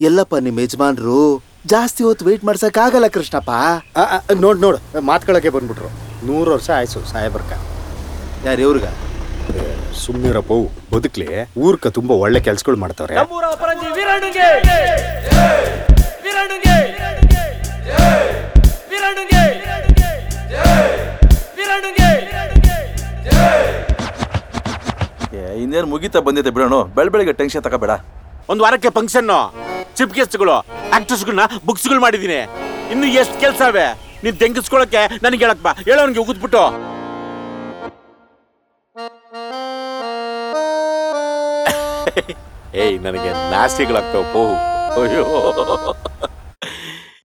ಎಲ್ಲಪ್ಪ ನಿಮ್ ಯಜಮಾನ್ರು ಜಾಸ್ತಿ ಹೊತ್ತು ವೇಟ್ ಮಾಡ್ಸಕ್ ಆಗಲ್ಲ ಕೃಷ್ಣಪ್ಪ ಆ, ಆ, ನೋಡ್ ನೋಡು ಮಾತ್ಕೊಳಕ್ಕೆ ಬಂದ್ಬಿಟ್ರು ನೂರು ವರ್ಷ ಆಯ್ಸು ಸಾಹೇಬ್ರಕ ಯಾರು ಇವ್ರಿಗ ಸುಮ್ಮನಿರಪ್ಪ ಬದುಕ್ಲಿ ಊರ್ಕ ತುಂಬಾ ಒಳ್ಳೆ ಕೆಲ್ಸಗಳು ಮಾಡ್ತಾವ್ರೆ ನಮ್ಮೂರ ಅಪರಂಜಿ ವೀರಣ್ಣಗೆ ವೀರಣ್ಣಗೆ ವೀರಣ್ಣಗೆ ವೀರಣ್ಣಗೆ ಇನ್ನೇನು ಮುಗಿತಾ ಬಂದಿದೆ ಬಿಡೋಣ ಬೆಳ್ ಬೆಳಿಗ್ಗೆ ಟೆನ್ಷನ್ ತಗೋಬೇಡ ಒಂದು ವಾರಕ್ಕೆ ಫಂಕ್ಷನ್ ಚಿಪ್ ಗೆಸ್ಟ್ಗಳು ಆಕ್ಟರ್ಸ್ಗಳನ್ನ ಬುಕ್ಸ್ಗಳು ಮಾಡಿದೀನಿ ಇನ್ನು ಎಷ್ಟು ಕೆಲಸ ಅವೆ ನೀನ್ ತೆಂಗಿಸ್ಕೊಳಕ್ಕೆ ನನಗೆ ಹೇಳಕ್ ಬಾ ಹೇಳೋನ್ಗೆ ಉಗಿದ್ಬಿಟ್ಟು ಏಯ್ ನನಗೆ ನಾಸಿಗಳಾಗ್ತಾವ ಪೋ ಅಯ್ಯೋ